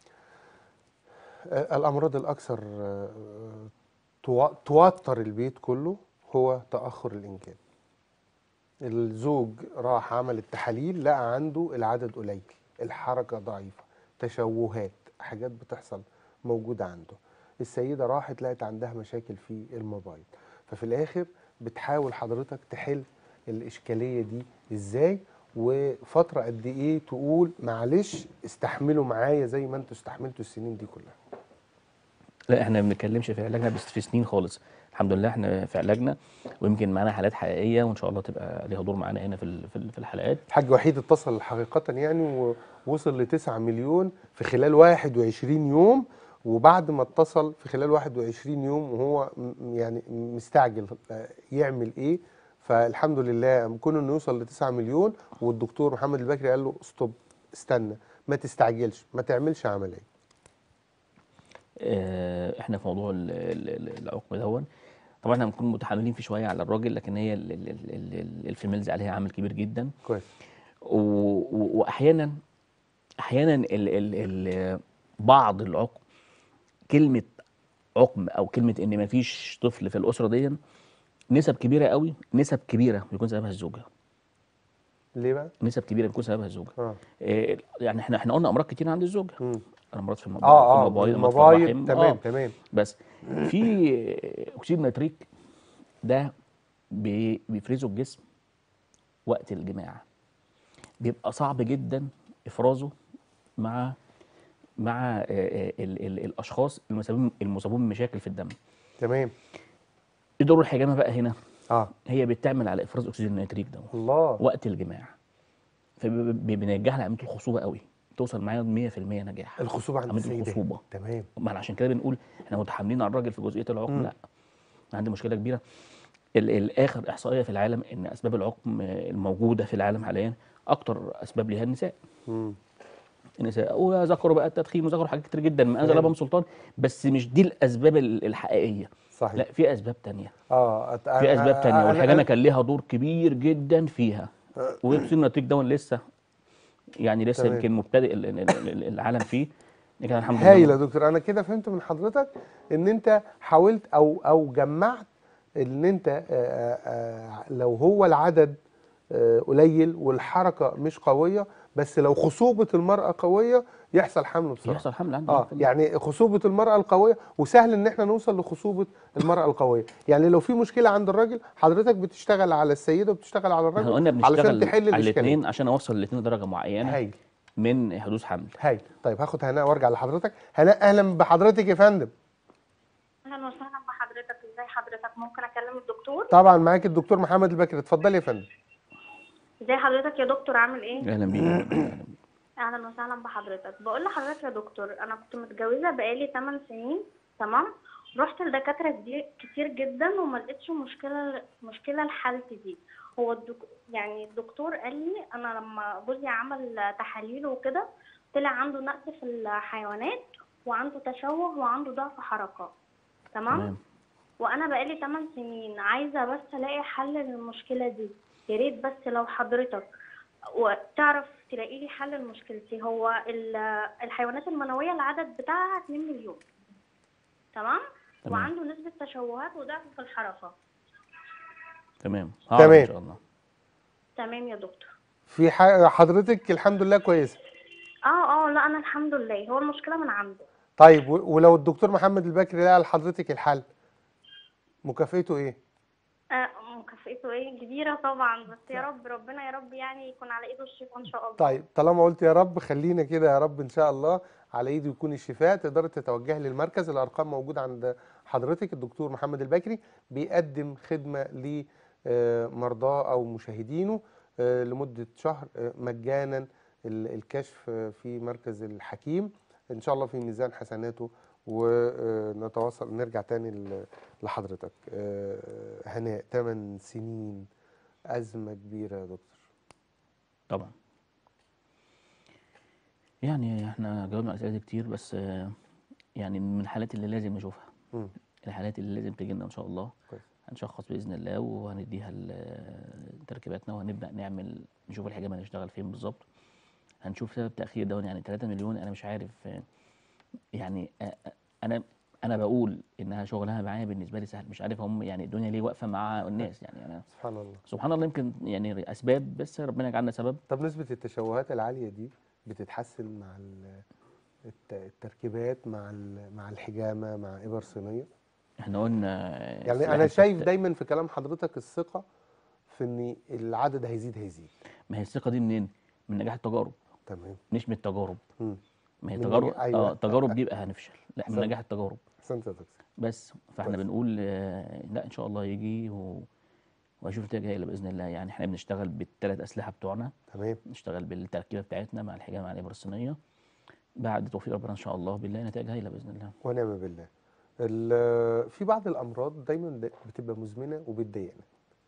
آه، الأمراض الأكثر آه، توا- توتر البيت كله هو تأخر الإنجاب الزوج راح عمل التحاليل لقى عنده العدد قليل الحركة ضعيفة تشوهات حاجات بتحصل موجودة عنده السيدة راحت لقت عندها مشاكل في الموبايل ففي الآخر بتحاول حضرتك تحل الإشكالية دي إزاي وفترة قد إيه تقول معلش استحملوا معايا زي ما انتوا استحملتوا السنين دي كلها لا احنا ما بنتكلمش في علاجنا بس في سنين خالص الحمد لله احنا في علاجنا ويمكن معانا حالات حقيقيه وان شاء الله تبقى ليها دور معانا هنا في ال- في ال- في الحلقات الحاج وحيد اتصل حقيقة يعني ووصل ل 9 مليون في خلال 21 يوم وبعد ما اتصل في خلال 21 يوم وهو م- يعني مستعجل آه، يعمل ايه فالحمد لله كون انه يوصل ل 9 مليون والدكتور محمد البكري قال له ستوب استنى ما تستعجلش ما تعملش عمليه اه، احنا في موضوع ال- ال- ال- العقم دون طبعا احنا بنكون متحاملين فيه شويه على الراجل لكن هي ال- ال- ال- ال- ال- الفيميلز عليها عامل كبير جدا كويس و- و- واحيانا احيانا ال ال ال بعض العقم كلمه عقم او كلمه ان ما فيش طفل في الاسره دي نسب كبيره قوي نسب كبيره بيكون سببها الزوجه ليه بقى؟ نسب كبيره بيكون سببها الزوجه اه إيه يعني احنا احنا قلنا امراض كتير عند الزوجه مم. امراض في الموبايل اه في اه الموبايل أمراض في الموبايل الرحم، تمام آه. تمام بس في اكسيد نيتريك ده بي- بيفرزه الجسم وقت الجماع بيبقى صعب جدا افرازه مع مع آه، آه، ال ال الاشخاص المصابين المصابين بمشاكل في الدم تمام ايه دور الحجامه بقى هنا اه هي بتعمل على افراز اكسجين النيتريك ده الله وقت الجماع فبننجح لعمليه الخصوبه قوي توصل معايا 100% نجاح الخصوبه عند عمليه السيدات الخصوبه تمام ما أنا عشان كده بنقول احنا متحاملين على الراجل في جزئيه العقم مم. لا عندي مشكله كبيره ال- الاخر احصائيه في العالم ان اسباب العقم الموجوده في العالم حاليا اكتر اسباب ليها النساء مم. النساء وذكروا بقى التدخين وذكروا حاجات كتير جدا ما انزل تمام. ابهم سلطان بس مش دي الاسباب ال- الحقيقيه صحيح لا في اسباب تانية اه أت- في اسباب أنا- تانية أنا- والحجامه كان ليها دور كبير جدا فيها ويبسين النتيج ده لسه يعني لسه تمام. يمكن مبتدئ ال- ال- ال- العالم فيه لكن الحمد لله هايل يا دكتور انا كده فهمت من حضرتك ان انت حاولت او او جمعت ان انت آه، آه، لو هو العدد آه، قليل والحركه مش قويه بس لو خصوبه المراه قويه يحصل حمل بسرعه يحصل حمل عندي اه يعني خصوبه المراه القويه وسهل ان احنا نوصل لخصوبه المراه القويه يعني لو في مشكله عند الراجل حضرتك بتشتغل على السيده وبتشتغل على احنا الراجل قلنا علشان بنشتغل تحل على الاشكاليه الاثنين عشان اوصل الاثنين لدرجه معينه هايل من حدوث حمل هايل طيب هاخد هناء وارجع لحضرتك هناء اهلا بحضرتك يا فندم اهلا وسهلا بحضرتك ازي حضرتك ممكن اكلم الدكتور طبعا معاك الدكتور محمد البكر اتفضلي يا فندم ازي حضرتك يا دكتور عامل ايه اهلا بيك أهلاً بيك. اهلا وسهلا بحضرتك بقول لحضرتك يا دكتور انا كنت متجوزه بقالي 8 سنين تمام رحت لدكاتره كتير- كتير جدا وما لقيتش مشكله مشكله لحالتي دي هو الدك... يعني الدكتور قال لي انا لما جوزي عمل تحاليل وكده طلع عنده نقص في الحيوانات وعنده تشوه وعنده ضعف حركه تمام تمام وانا بقالي 8 سنين عايزه بس الاقي حل للمشكله دي يا ريت بس لو حضرتك وتعرف تلاقي لي حل لمشكلتي هو ال- الحيوانات المنويه العدد بتاعها 2 مليون تمام تمام. وعنده نسبه تشوهات وضعف في الحركه تمام هعرف تمام. ان شاء الله تمام يا دكتور في ح- حضرتك الحمد لله كويسه اه اه لا انا الحمد لله هو المشكله من عنده طيب و- ولو الدكتور محمد البكر لقى لحضرتك الحل مكافئته ايه آه مكافئته ايه كبيره طبعا بس يا رب ربنا يا رب يعني يكون على ايده الشفاء ان شاء الله طيب طالما قلت يا رب خلينا كده يا رب ان شاء الله على ايده يكون الشفاء تقدر تتوجه للمركز الارقام موجوده عند حضرتك الدكتور محمد البكري بيقدم خدمه لمرضاه او مشاهدينه آه، لمده شهر آه، مجانا ال- الكشف آه، في مركز الحكيم ان شاء الله في ميزان حسناته ونتواصل نرجع تاني ل- لحضرتك آه، هناء 8 سنين ازمه كبيره يا دكتور طبعا يعني احنا جاوبنا على الاسئله دي كتير بس آه، يعني من الحالات اللي لازم نشوفها مم. الحالات اللي لازم تجي لنا ان شاء الله كويس. هنشخص باذن الله وهنديها ال- تركيباتنا وهنبدا نعمل نشوف الحجامه هنشتغل فين بالظبط هنشوف سبب تاخير ده يعني 3 مليون انا مش عارف آه، يعني آه، آه، انا انا بقول انها شغلها معايا بالنسبه لي سهل مش عارف هم يعني الدنيا ليه واقفه مع الناس يعني انا سبحان الله سبحان الله يمكن يعني اسباب بس ربنا يجعلنا سبب طب نسبة التشوهات العالية دي بتتحسن مع ال- الت- التركيبات مع ال- مع الحجامة مع إبر صينية احنا قلنا يعني السلاح أنا شايف التحت- دايما في كلام حضرتك الثقة في إن العدد هيزيد هيزيد ما هي الثقه دي منين؟ من نجاح التجارب تمام مش من التجارب مم. ما هي من تجارب نجاح- أيوة. اه التجارب دي يبقى هنفشل لا من أحسنت. نجاح التجارب أحسنت يا دكتور بس فاحنا كويس. بنقول آه، لا ان شاء الله يجي و... وهشوف نتائج هايله باذن الله يعني احنا بنشتغل بالثلاث اسلحه بتوعنا تمام نشتغل بالتركيبه بتاعتنا مع الحجامه مع الابره الصينيه بعد توفيق ربنا ان شاء الله بالله نتائج هايله باذن الله ونعم بالله ال- في بعض الأمراض دايما د- بتبقى مزمنة وبتضايقنا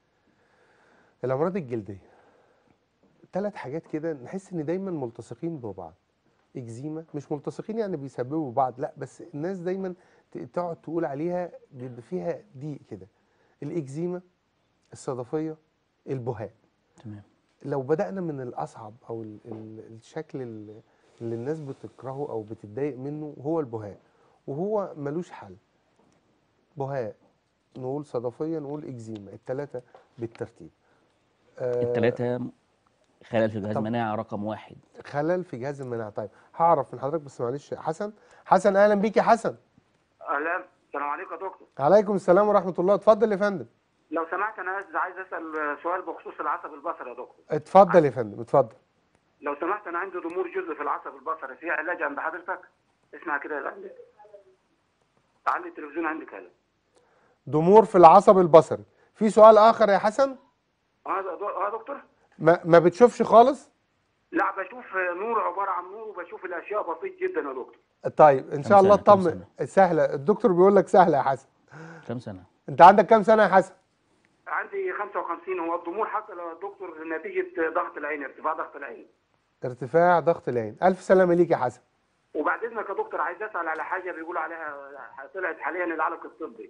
الأمراض الجلدية ثلاث حاجات كده نحس إن دايما ملتصقين ببعض اكزيما مش ملتصقين يعني بيسببوا بعض لا بس الناس دايما ت- تقعد تقول عليها بيبقى فيها ضيق كده الاكزيما الصدفيه البهاء تمام لو بدأنا من الأصعب أو ال ال الشكل ال- اللي الناس بتكرهه أو بتتضايق منه هو البهاء وهو ملوش حل بهاء نقول صدفية نقول إكزيما التلاتة بالترتيب آه، الثلاثه خلل في جهاز طب- مناعه رقم واحد خلل في جهاز المناعة طيب هعرف من حضرتك بس معلش حسن حسن أهلا بيك يا حسن اهلا السلام عليكم يا دكتور عليكم السلام ورحمة الله اتفضل يا فندم لو سمحت انا عايز عايز اسال سؤال بخصوص العصب البصري يا دكتور اتفضل يا فندم اتفضل لو سمحت انا عندي ضمور جزء في العصب البصري في علاج عند حضرتك اسمع كده يا علي علي التلفزيون عندك هلا ضمور في العصب البصري في سؤال اخر يا حسن اه دو- اه دكتور ما, ما بتشوفش خالص لا بشوف نور عباره عن نور وبشوف الاشياء بسيط جدا يا دكتور طيب ان شاء كم الله سنة؟ كم اطمن سهله الدكتور بيقول لك سهله يا حسن كام سنه انت عندك كام سنه يا حسن عندي 55 هو الضمور حصل يا دكتور نتيجه ضغط العين ارتفاع ضغط العين ارتفاع ضغط العين الف سلامه ليك يا حسن وبعد اذنك يا دكتور عايز اسال على حاجه بيقولوا عليها طلعت حاليا العلق الطبي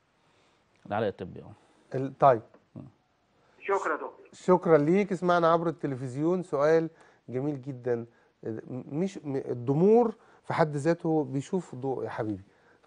العلاج الطبي اه ال- طيب شكرا يا دكتور شكرا ليك اسمعنا عبر التلفزيون سؤال جميل جدا مش م- الضمور في حد ذاته بيشوف ضوء يا حبيبي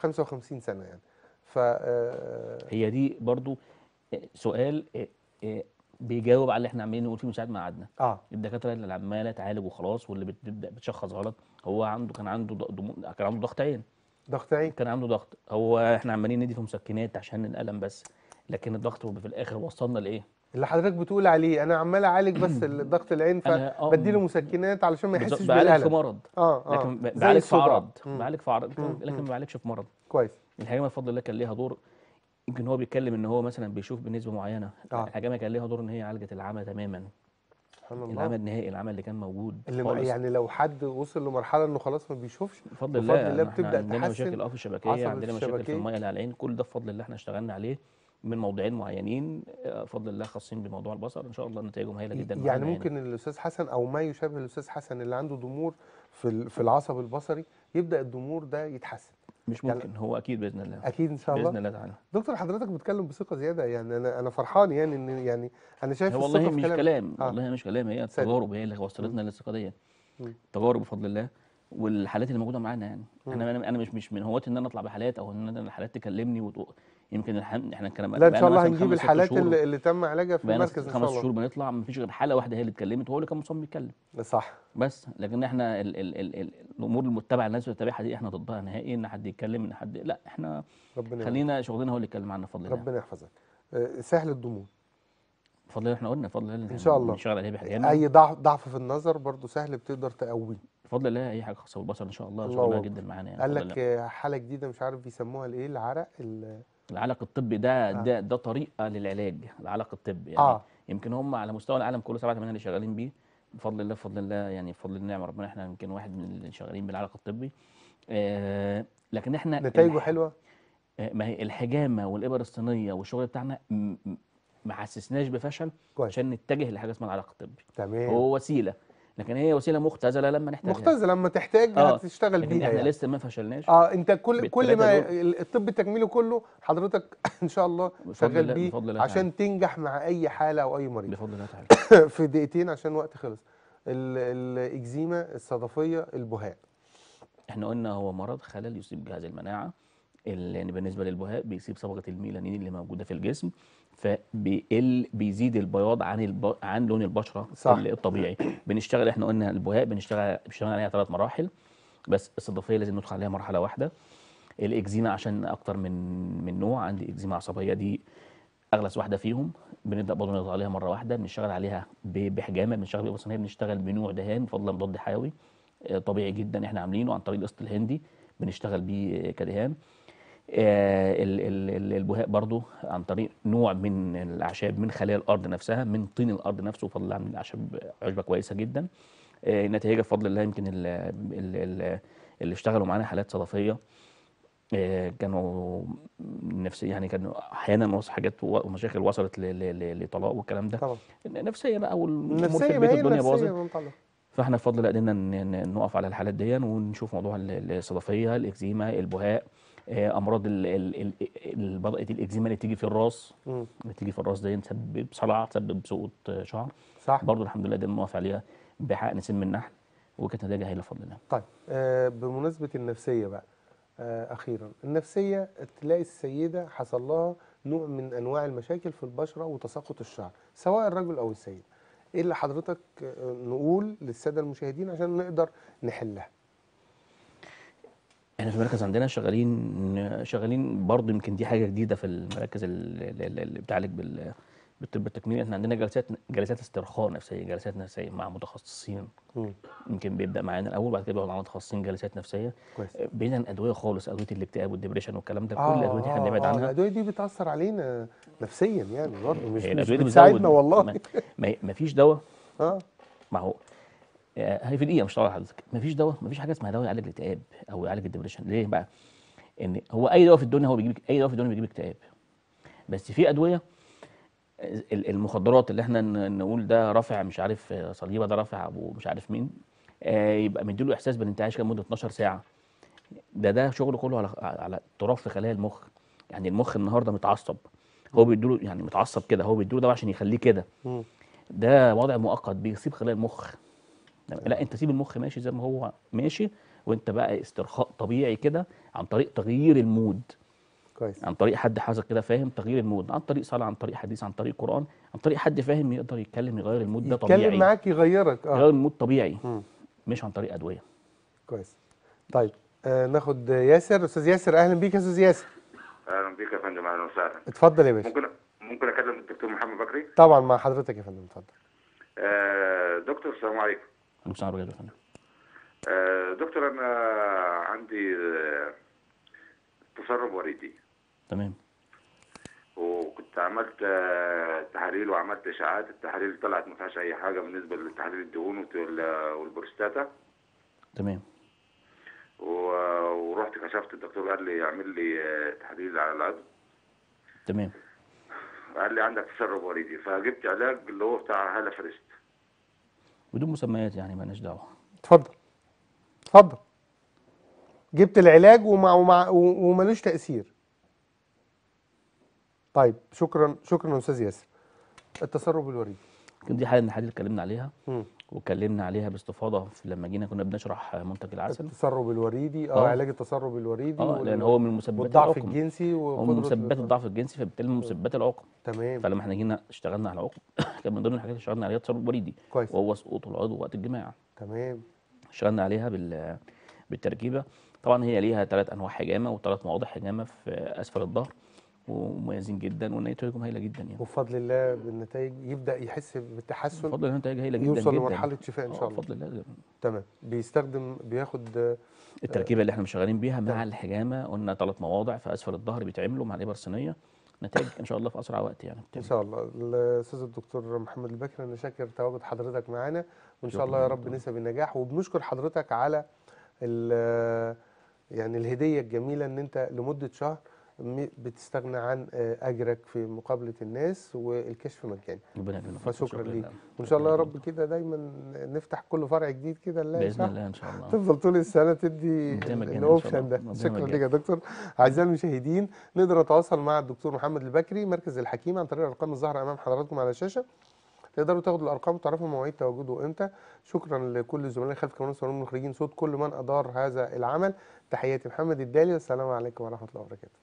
55 سنه يعني ف آه، هي دي برضو آه، سؤال آه، آه، بيجاوب على اللي احنا عمالين نقول فيه من ساعه ما قعدنا اه الدكاتره اللي عماله تعالج وخلاص واللي بتبدا بتشخص غلط هو عنده كان عنده ض- ضمور كان عنده ضغط عين ضغط عين كان عنده ضغط هو احنا عمالين ندي في مسكنات عشان الالم بس لكن الضغط في الاخر وصلنا لايه اللي حضرتك بتقول عليه انا عمال اعالج بس ضغط العين أنا- آه، فبديله مسكنات علشان ما بالظبط، يحسش بعالج في بالالم مرض اه اه لكن ب- زي بعالج في الصداع. عرض مم. بعالج في عرض مم. لكن ما بعالجش في مرض كويس الحجامه بفضل الله كان ليها دور يمكن هو بيتكلم ان هو مثلا بيشوف بنسبه معينه آه. الحجامه كان ليها دور ان هي عالجت العمى تماما سبحان العمى الله النهائي العمى اللي كان موجود اللي ما خالص. يعني لو حد وصل لمرحله انه خلاص ما بيشوفش بفضل بفضل الله, الله إحنا بتبدأ عندنا تحسن مشاكل اه في الشبكيه عصب عندنا مشاكل في الشبكية. الميه اللي على العين كل ده بفضل الله احنا اشتغلنا عليه من موضوعين معينين آه، بفضل الله خاصين بموضوع البصر ان شاء الله نتائجهم هايله جدا يعني معانا ممكن الاستاذ حسن او ما يشابه الاستاذ حسن اللي عنده ضمور في ال- في العصب البصري يبدا الضمور ده يتحسن مش يعني- ممكن هو اكيد باذن الله اكيد ان شاء باذن الله الله تعالى دكتور حضرتك بتتكلم بثقه زياده يعني انا انا فرحان يعني ان يعني انا شايف هو الثقه والله في مش كلامك. كلام آه. والله مش كلام هي صدق. التجارب هي اللي وصلتنا للثقه دي مم. تجارب بفضل الله والحالات اللي موجوده معانا يعني مم. انا انا أنا مش مش من هواة ان انا اطلع بحالات او ان انا الحالات تكلمني وتق... يمكن الح... احنا كان لا ان بقالنا شاء الله مثلاً هنجيب خمس ست الحالات شهور- اللي, اللي تم علاجها في بقالنا المركز ان خمس شاء شهور الله بنطلع مفيش غير حاله واحده هي اللي اتكلمت وهو اللي كان مصمم يتكلم صح بس لكن احنا ال ال ال ال الامور المتبعه الناس بتتابعها دي احنا ضدها نهائي ان حد يتكلم ان حد لا احنا ربنا خلينا شغلنا هو اللي يتكلم عنا بفضل الله ربنا يحفظك آه، سهل الضمور بفضل الله احنا قلنا بفضل الله إن شاء الله. نشتغل عليه بحجامه اي ضعف ضعف في النظر برضو سهل بتقدر تقويه بفضل الله اي حاجه خاصه بالبصر ان شاء الله الله شغلها أكبر. جدا معانا يعني قال بفضل لك الله. آه، حاله جديده مش عارف بيسموها الايه العرق ال- العلق الطبي ده آه. ده ده طريقه للعلاج العلق الطبي يعني اه يمكن هم على مستوى العالم كله سبعه ثمانيه اللي شغالين بيه بفضل الله بفضل الله يعني بفضل النعمه ربنا احنا يمكن واحد من اللي شغالين بالعلق الطبي آه لكن احنا نتائجه الح- حلوه آه، ما هي الحجامه والابر الصينيه والشغل بتاعنا م- م- ما حسسناش بفشل كويس عشان نتجه لحاجه اسمها العلق الطبي تمام هو وسيله لكن هي وسيله مختزله لما نحتاجها مختزل لما تحتاج آه، هتشتغل لكن بيها احنا يعني. لسه ما فشلناش اه انت كل كل ما بالتلاتة ال- الطب التكميلي كله حضرتك ان شاء الله بفضل شغال الله- بيه بفضل الله عشان تنجح مع اي حاله او اي مريض بفضل الله تعالى في دقيقتين عشان وقت خلص ال- الاكزيما الصدفيه البهاء احنا قلنا هو مرض خلل يصيب جهاز المناعه اللي يعني بالنسبه للبهاء بيصيب صبغه الميلانين اللي موجوده في الجسم فبيقل بيزيد البياض عن الب... عن لون البشره صح. ال- الطبيعي بنشتغل احنا قلنا البهاء بنشتغل بنشتغل عليها ثلاث مراحل بس الصدفيه لازم ندخل عليها مرحله واحده الاكزيما عشان اكتر من من نوع عندي اكزيما عصبيه دي اغلس واحده فيهم بنبدا برضه نضغط عليها مره واحده بنشتغل عليها ب- بحجامه بنشتغل بصينيه بنشتغل بنوع دهان بفضل مضاد حيوي آه، طبيعي جدا احنا عاملينه عن طريق القسط الهندي بنشتغل بيه كدهان آه، ال- ال- ال- البهاء برضو عن طريق نوع من الاعشاب من خلايا الارض نفسها من طين الارض نفسه بفضل الله عاملين اعشاب عشبه كويسه جدا آه، نتائجها بفضل الله يمكن ال- ال- ال- اللي اشتغلوا معانا حالات صدفيه آه، كانوا نفسي يعني كانوا احيانا وص- حاجات و- ومشاكل وصلت ل- ل- ل- لطلاق والكلام ده طبعا نفسيه بقى والامور في النفسيه ما البيت هي الدنيا باظت النفسيه منطلقة. فاحنا بفضل الله قدرنا ن- ن- نقف على الحالات دي ونشوف موضوع ال- الصدفيه الاكزيما البهاء آه، امراض ال- ال- ال- ال- بدات الاكزيما اللي تيجي في الراس مم. اللي تيجي في الراس دي تسبب صلع تسبب سقوط آه، شعر صح برضه الحمد لله قدرنا نقف عليها بحقن سم النحل وكانت نتائجها هايله بفضل الله طيب آه بمناسبه النفسيه بقى آه اخيرا النفسيه تلاقي السيده حصل لها نوع من انواع المشاكل في البشره وتساقط الشعر سواء الرجل او السيده ايه اللي حضرتك آه، نقول للساده المشاهدين عشان نقدر نحلها احنا في المركز عندنا شغالين شغالين برضه يمكن دي حاجه جديده في المراكز ال- ال- ال- اللي بتعالج بال بالطب التكميلي احنا عندنا جلسات جلسات استرخاء نفسيه جلسات نفسيه مع متخصصين مم. يمكن بيبدا معانا الاول بعد كده بيقعد مع متخصصين جلسات نفسيه كويس بعيدا عن الادويه خالص ادويه الاكتئاب والدبريشن والكلام ده كل آه، الادويه دي احنا آه، بنبعد آه، عنها الادويه دي بتاثر علينا نفسيا يعني برضه مش, هي مش الادويه دي بتساعدنا بتزود والله ما- ما ما فيش دواء اه ما هو آه، هي في دقيقه مش طبعا حضرتك ما فيش دواء ما فيش حاجه اسمها دواء يعالج الاكتئاب او يعالج الدبريشن ليه بقى ان هو اي دواء في الدنيا هو بيجيب اي دواء في الدنيا بيجيب اكتئاب بس في ادويه ال- المخدرات اللي احنا ن- نقول ده رافع مش عارف آه، صليبه ده رافع ابو مش عارف مين آه، يبقى مديله احساس بالانتعاش كده لمده 12 ساعه ده ده شغله كله على على اضطراب في خلايا المخ يعني المخ النهارده متعصب هو بيديله يعني متعصب كده هو بيديله ده عشان يخليه كده مم. ده وضع مؤقت بيصيب خلايا المخ لا انت سيب المخ ماشي زي ما هو ماشي وانت بقى استرخاء طبيعي كده عن طريق تغيير المود كويس عن طريق حد حذر كده فاهم تغيير المود عن طريق صلاه عن طريق حديث عن طريق قران عن طريق حد فاهم يقدر يتكلم يغير المود ده يتكلم طبيعي معاك يغيرك يغير اه المود طبيعي مم. مش عن طريق ادويه كويس طيب آه ناخد ياسر استاذ ياسر اهلا بيك يا استاذ ياسر اهلا بيك يا فندم اهلا وسهلا اتفضل يا باشا ممكن ممكن اكلم الدكتور محمد بكري طبعا مع حضرتك يا فندم اتفضل آه دكتور السلام عليكم عليكم السلام ورحمه الله وبركاته. آه دكتور انا عندي آه، تسرب وريدي تمام وكنت عملت آه، تحاليل وعملت اشاعات التحاليل طلعت ما فيهاش اي حاجه بالنسبه لتحاليل الدهون وال- والبروستاتا تمام و- ورحت كشفت الدكتور قال لي اعمل لي آه، تحاليل على العظم تمام قال لي عندك تسرب وريدي فجبت علاج اللي هو بتاع هالا فريست بدون مسميات يعني مالناش دعوه اتفضل اتفضل جبت العلاج ومع ومع و- وملوش تأثير طيب شكرا شكرا يا استاذ ياسر التسرب الوريدي كان دي حاله من الحالات اللي اتكلمنا عليها مم. واتكلمنا عليها باستفاضه في لما جينا كنا بنشرح منتج العسل التسرب الوريدي اه آه. علاج التسرب الوريدي اه وال- لان هو من مسببات والضعف العقم الجنسي هو من وقدرة مسببات الإفراز. الضعف الجنسي فبالتالي من مسببات العقم تمام فلما احنا جينا اشتغلنا على عقم كان من ضمن الحاجات اللي اشتغلنا عليها التسرب الوريدي كويس وهو سقوط العضو وقت الجماع تمام اشتغلنا عليها بال بالتركيبه طبعا هي ليها ثلاث انواع حجامه وثلاث مواضع حجامه في اسفل الظهر ومميزين جدا ونتائجهم هايله جدا يعني وبفضل الله بالنتائج يبدا يحس بالتحسن بفضل الله نتائج هايله جدا يوصل جدا لمرحله شفاء ان آه، شاء الله بفضل الله تمام بيستخدم بياخد آه، التركيبه اللي احنا شغالين بيها تمام. مع الحجامه قلنا ثلاث مواضع في اسفل الظهر بيتعملوا مع الابر الصينيه نتائج ان شاء الله في اسرع وقت يعني ان شاء الله الاستاذ الدكتور محمد البكر انا شاكر تواجد حضرتك معانا وان شاء شكراً الله يا جداً. رب نسب النجاح وبنشكر حضرتك على ال- يعني الهديه الجميله ان انت لمده شهر م- بتستغنى عن آه، اجرك في مقابله الناس والكشف مجاني ربنا يكرمك فشكرا شكراً ليك لله. وان شاء الله يا شكراً رب كده دايما نفتح كل فرع جديد كده نلاقي باذن شهر الله ان شاء الله تفضل طول السنه تدي زي ما كان إن شاء الاوبشن الله. ده ربنا شكرا يمجدك. لك يا دكتور اعزائي المشاهدين نقدر نتواصل مع الدكتور محمد البكري مركز الحكيم عن طريق الارقام الظاهره امام حضراتكم على الشاشه تقدروا تاخدوا الارقام وتعرفوا مواعيد تواجده امتى شكرا لكل زملائي خلف كمان صالون المخرجين صوت كل من ادار هذا العمل تحياتي محمد الدالي والسلام عليكم ورحمه الله وبركاته